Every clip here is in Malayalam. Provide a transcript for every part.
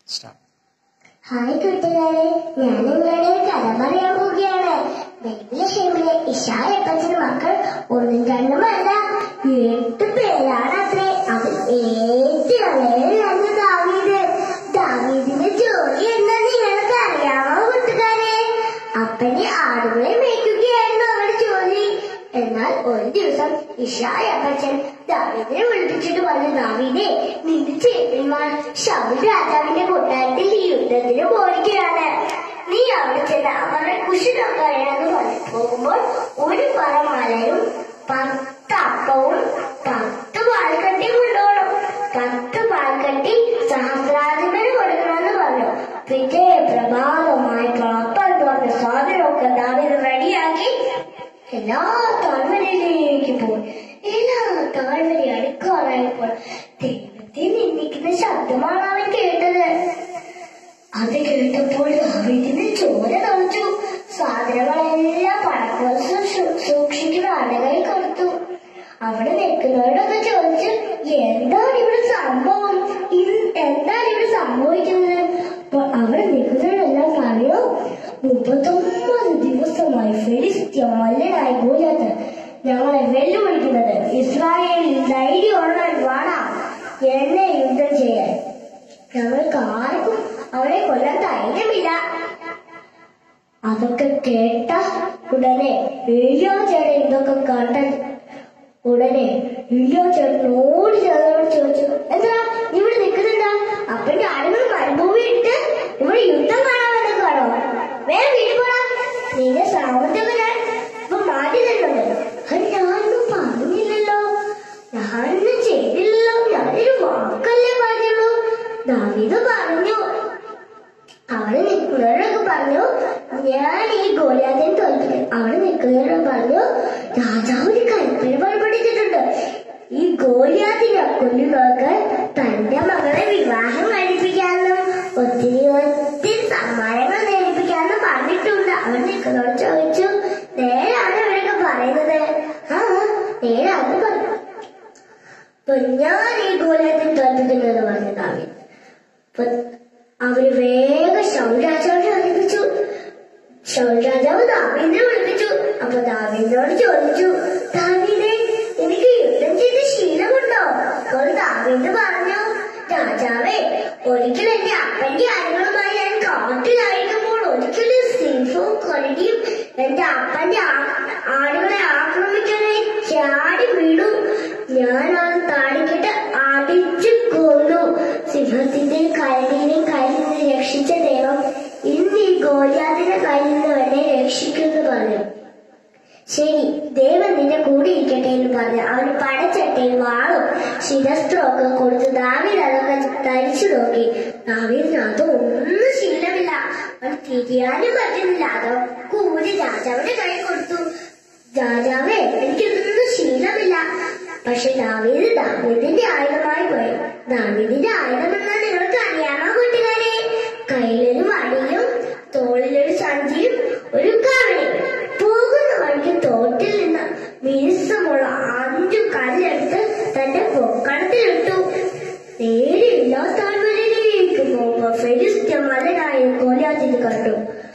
സ്റ്റാർട്ട് ഹായ് കൂട്ടുകാരെ ഞാൻ നിങ്ങളുടെ ഒരു കഥ പറയാൻ പോവുകയാണ് ബൈബിളിലെ ഇഷായപ്പച്ചന് മക്കൾ ഒന്നും രണ്ടുമല്ല എട്ട് പേരാണ് അത്രേ അതിൽ ഏറ്റവും ഇളയവനാണ് ദാവീദ് ദാവീദിന്റെ ജോലി എന്താ നിങ്ങൾക്ക് അറിയാമോ കൂട്ടുകാരെ അപ്പനെ ആടുകളെ മേയ്ക്കുകയായിരുന്നു അവരുടെ ജോലി എന്നാൽ ഒരു ദിവസം ഇഷായ അപ്പച്ചൻ ദാവീദിനെ വിളിപ്പിച്ചിട്ട് പറഞ്ഞു ദാവീദേ നിന്റെ ചേട്ടന്മാർ ശൗൽ രാജാവിന്റെ കൊട്ടാരത്തിൽ ഈ യുദ്ധത്തിന് പോയിരിക്കുകയാണ് നീ അവിടെ ചെന്ന് അവരുടെ കുശിതം പറയണമെന്ന് പറഞ്ഞു പോകുമ്പോൾ ഒരു പറ മലരും പത്ത് അപ്പവും പത്ത് പാൽക്കട്ടിയും കൊണ്ടുപോകണം പത്ത് പാൽക്കട്ടി സഹസ്രാധിപന് കൊടുക്കണമെന്ന് പറഞ്ഞു പിറ്റേ പ്രഭാതമായി അപ്പം തുറന്ന സാധനമൊക്കെ ദാവീദ് റെഡിയാക്കി എല്ലാ താഴ്വരയിലേക്ക് പോയി എല്ലാ താഴ്വര അടുക്കാറായപ്പോൾ ദൈവത്തെ നിന്ദിക്കുന്ന ശബ്ദമാണ് അവൻ കേട്ടത് അത് കേട്ടപ്പോൾ ദാവീദിന് ചോര തളിച്ചു സാധനങ്ങളെല്ലാം പടക്കോത്സവം സൂക്ഷിക്കുന്ന ആളുകൾ കൊടുത്തു അവിടെ നിൽക്കുന്നവരോടൊക്കെ ചോദിച്ചു എന്താണ് ഇവിടെ സംഭവം ഇത് എന്താണ് ഇവിടെ സംഭവിക്കുന്നത് അപ്പോൾ അവിടെ നിൽക്കുന്നവരെല്ലാം പറയോ മുപ്പത്തൊമ്പത് ദിവസമായി ഫെലിസ്ത്യ മല്ലനായി ഗോലിയാത്ത് ഞങ്ങളെ വെല്ലുവിളിക്കുന്നത് ഇസ്രായേലിൽ ധൈര്യമുള്ളവൻ വേണം എന്നെ യുദ്ധം ചെയ്യാൻ ഞങ്ങൾക്ക് ആർക്കും അവനെ കൊല്ലാൻ ധൈര്യമില്ല അതൊക്കെ കേട്ട ഉടനെ ഏലിയോ ചേട്ടൻ ഇതൊക്കെ കണ്ട ഉടനെ ഏലിയോ ചേട്ടൻ ഓടി ചേട്ടനോട് ചോദിച്ചു എന്താ നീ ഇവിടെ നിൽക്കുന്നുണ്ടാ അപ്പന്റെ ആളുകൾ മരുഭൂമി ഇട്ട് ഇവിടെ യുദ്ധം കാണാൻ വന്നേക്കാണോ വേറെ വീട് പോടാ നിന്റെ സാമ്പത്തിക ഞാൻ ഇപ്പൊ മാറ്റി തരുന്നുണ്ട് അത് ഞാനൊന്നും പറഞ്ഞില്ലല്ലോ ഞാനൊന്നും ചെയ്തില്ലല്ലോ ഞാനൊരു വാക്കല്ലേ പറഞ്ഞുള്ളൂ ദാവീദ് പറഞ്ഞു അവിടെ നിൽക്കുന്നവരൊക്കെ പറഞ്ഞു ഞാൻ ഈ ഗോലിയാദിനെ തോൽപ്പിക്കും അവിടെ നിൽക്കുന്നവരൊക്കെ പറഞ്ഞു രാജാവ് ഒരു കൽപ്പന പുറപ്പെടുവിച്ചിട്ടുണ്ട് ഈ ഗോലിയാദിനെ കൊല്ലുന്നവർക്ക് തന്റെ മകളെ വിവാഹം കഴിപ്പിക്കാനും ഒത്തിരി ഒത്തിരി സമ്മാനങ്ങൾ നേടിപ്പിക്കാനും പറഞ്ഞിട്ടുണ്ട് അവിടെ നിൽക്കുന്നവർ ചോദിച്ചു നേരാണ് ഇവരൊക്കെ പറയുന്നത് ആ നേരാന്ന് പറഞ്ഞു അപ്പൊ ഞാൻ ഈ ഗോലിയാദിനെ തോൽപ്പിക്കുന്നത് പറഞ്ഞു ദാവീദ് അപ്പൊ അവര് വേഗം ശൗൽ രാജാവിനെ അറിയിപ്പിച്ചു ശൗൽ രാജാവ് ദാവീദിനെ വിളിപ്പിച്ചു അപ്പൊ ദാവീദിനോട് ചോദിച്ചു ദാവീദേ എനിക്ക് യുദ്ധം ചെയ്ത് ശീലമുണ്ടോ അപ്പോൾ ദാവീദ് പറഞ്ഞു രാജാവേ ഒരിക്കൽ എന്റെ അപ്പന്റെ ആളുകളുമായി ഞാൻ കാട്ടിലായിരിക്കുമ്പോൾ ഒരിക്കലും സിംഹവും കൊലടിയും എന്റെ അപ്പന്റെ ആ- ആടുകളെ ആക്രമിക്കാനായി ചാടി വീണു ഞാൻ അത് താടിക്കിട്ട് അടിച്ചു കൊന്നു സിംഹത്തിന്റെ കരടിനെയും കയ്യിൽ നിന്ന് രക്ഷിച്ച ദൈവം ഇന്ന് ഈ ഗോലിയാദിന്റെ കയ്യിൽ നിന്ന് എന്നെ രക്ഷിക്കുമെന്ന് പറഞ്ഞു ശരി ദൈവം നിന്റെ കൂടെ ഇരിക്കട്ടെ എന്ന് പറഞ്ഞ് അവന് പടച്ചട്ടയും വാളും ശിരസ്ത്രമൊക്കെ കൊടുത്ത് ദാവീദ് അതൊക്കെ ധരിച്ചു നോക്കി ദാവീദിന് അതൊന്നും ശീലമില്ല അവൻ തിരിയാനും പറ്റുന്നില്ല അതൊക്കെ ഊരി രാജാവിന്റെ കൈ കൊടുത്തു രാജാവേ എനിക്കിതൊന്നും ശീലമില്ല പക്ഷെ ദാവീദ് ദാവീദിന്റെ ആയുധമായി പോയി ദാവീദിന്റെ ആയുധം എന്നാൽ നിങ്ങൾക്ക് അറിയാമോ കൂട്ടുകാരെ കയ്യിലൊരു വടിയും തോളിലൊരു സഞ്ചിയും ഒരു കവണയും പോകുന്ന വഴിക്ക് തോട്ടിൽ നിന്ന് മിനുസമുള്ള അഞ്ചു കല്ലെടുത്ത് തന്റെ പൊക്കണത്തിലിട്ടു നേരെയില്ലാ താഴ്വരയിലേക്ക് പോകുമ്പോ ഫെലിസ്ത്യ മലനായ കോലാജിന് കണ്ടു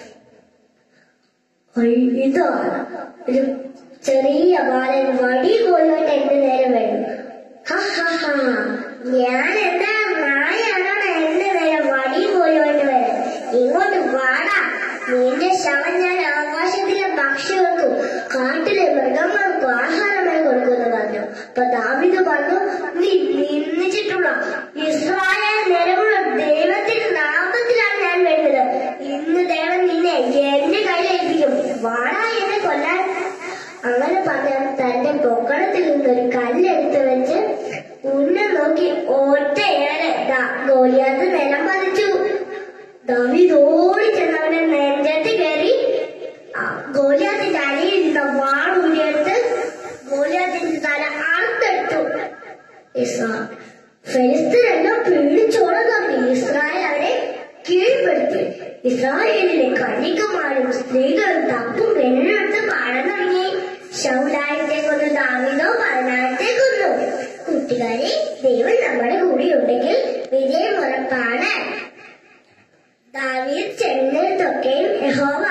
ഒയ് ഇതാണ് ഒരു ചെറിയ ബാലൻ വടി കൊല്ലോട്ട് എന്റെ നേരെ വരും ഹ, ഹ, ഹ. ഞാൻ എന്താ നായാണോ എന്റെ നേരെ വടി കൊല്ലോട്ട് വരും ഇങ്ങോട്ട് വാടാ നിന്റെ ശവം ഞാൻ ആകാശത്തിലെ പക്ഷികൾക്കും കാട്ടിലെ മൃഗങ്ങൾക്കും ആഹാരമായി കൊടുക്കുമെന്ന് പറഞ്ഞു അപ്പൊ ദാവിദ് പറഞ്ഞു നീ നിന്ദിച്ചിട്ടുള്ള ഇസ്രായേൽ നിലവുള്ള ദൈവത്തിന്റെ നാമത്തിലാണ് ഞാൻ വരുന്നത് ഇന്ന് ദൈവം നിന്നെ എന്റെ കയ്യിലേൽപ്പിക്കും വാടാ എന്നെ കൊല്ലാൻ അങ്ങനെ പറഞ്ഞ തന്റെ പൊക്കണത്തിൽ നിന്നൊരു കല്ലെടുത്ത് വെച്ച് ഉന്നം നോക്കി ഒറ്റയേറെ ഗോലിയാത്ത് നിലം പതിച്ചു ദാവീദ് ഓടി ചെന്നവന്റെ നെഞ്ചത്ത് കയറി ആ, ഗോലിയാത്തിന്റെ അടിയിൽ നിന്ന വാൾ ഊരിയെടുത്ത് ഗോലിയാത്തിന്റെ തല അറുത്തെടുത്തു ഇസ്രാ- ഫെലിസ്തീനെല്ലാം പേടിച്ചോടാൻ തുടങ്ങി ഇസ്രായേൽ അവരെ കീഴ്പ്പെടുത്തി ഇസ്രായേലിലെ കന്യകമാരും സ്ത്രീകളും തപ്പും പെണ്ണെടുത്ത് പാടാൻ തുടങ്ങി ശൗലായത്തെ കൊന്നു ദാവിദോ പതിനായിരത്തെ കൊന്നു കൂട്ടുകാരെ ദൈവം നമ്മുടെ കൂടെ ഉണ്ടെങ്കിൽ വിജയം ഉറപ്പാണ് ദാവീദ് ചെന്നിടത്തൊക്കെയും യഹോവ